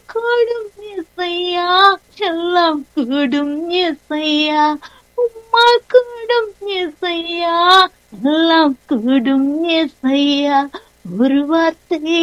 கூடும் இசையா செல்லம் கூடும் இசையா உம்மால் கூடும் இசையா எல்லாம் கூடும் இசையா ஒரு வார்த்தை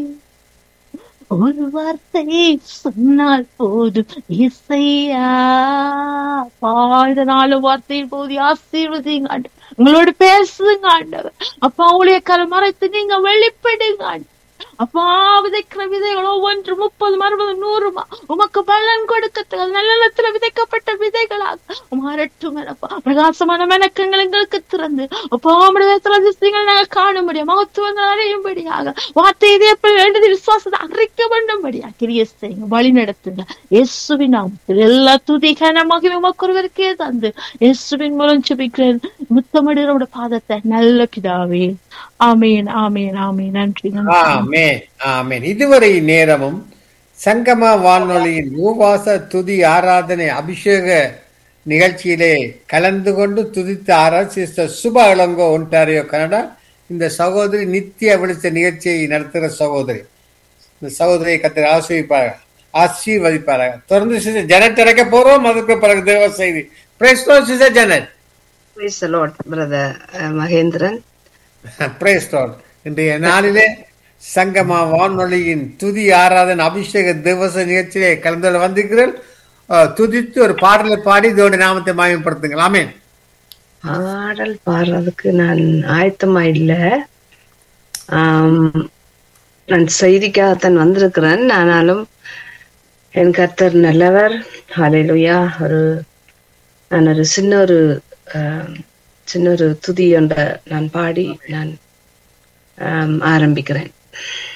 ஒரு வார்த்தை சொன்னால் போதும் இசையா பாட நாலு வார்த்தை போது ஆசீர்வதிங்க ஆண்டவர். உங்களோட பேசுங்க ஆண்டவர் அப்பா ஊழியக்கார மறைத்து நீங்க வெளிப்படுங்க ஆண்டவர். அப்பா விதைக்கிற விதைகள் ஒவ்வொன்று முப்பது அறுபது நூறுமா உமக்கு பலன் கொடுக்க நல்லத்துல விதைக்கப்பட்ட விதைகளாக மாறட்டும் அப்பா பிரகாசமான மெனக்கங்கள் எங்களுக்கு திறந்து அப்பா அமிர்தத்துல அதிசயங்கள் நாங்கள் காண முடியும் மகத்துவங்கள் அறியும்படியாக வார்த்தை இதே வேண்டியது விசுவாசத்தை அறிக்க பண்ணும்படியா கிரிய செய்யுங்க வழி நடத்துங்க இயேசுவின் நாமத்தில் எல்லா துதி கனமாக உமக்கு ஒருவருக்கே தந்து இயேசுவின் மூலம் சுபிக்கிறேன் முத்தமிடரோட பாதத்தை நல்ல பிதாவே ஆமீன் ஆமீன் ஆமீன் நன்றி நன்றி ஆமென் ஆமென் இதுவரை நேரமும் சங்கம வானொலியின் மூவாச துதி ஆராதனை அபிஷேக நிகழ்ச்சியிலே கலந்து கொண்டு துதித்து ஆரா sister Subha Ilango Ontario Canada இந்த சகோதரி நித்திய விழித்த நிகழ்ச்சியை நடத்துகிற சகோதரி இந்த சகோதரியை கத்திர ஆசிரிப்பார்கள் ஆசீர்வதிப்பார்கள் தொடர்ந்து சிஸ்டர் ஜனட் இறக்க போறோம் அதுக்கு பிறகு தேவ செய்தி பிரேஸ்லோ sister Janet Praise the Lord, brother uh, Mahendran. Praise God. இன்றைய நாளிலே சங்கமா வானொலியின் துதி ஆராதன் அபிஷேக திவச நிகழ்ச்சியிலே கலந்து கொள்ள வந்திருக்கிறேன் அஹ், துதித்து ஒரு பாடலை பாடி இதோட நாமத்தை மாயப்படுத்துங்கள் ஆமென் பாடல் பாடுறதுக்கு நான் ஆயத்தமா இல்ல ஆம், நான் செய்திக்காகத்தான் வந்திருக்கிறேன் ஆனாலும் என் கர்த்தர் நல்லவர் ஹalleluya ஒரு நான் ஒரு சின்ன ஒரு ஆம், சின்ன ஒரு துதி ஒன்றை நான் பாடி நான் ஆம், ஆரம்பிக்கிறேன்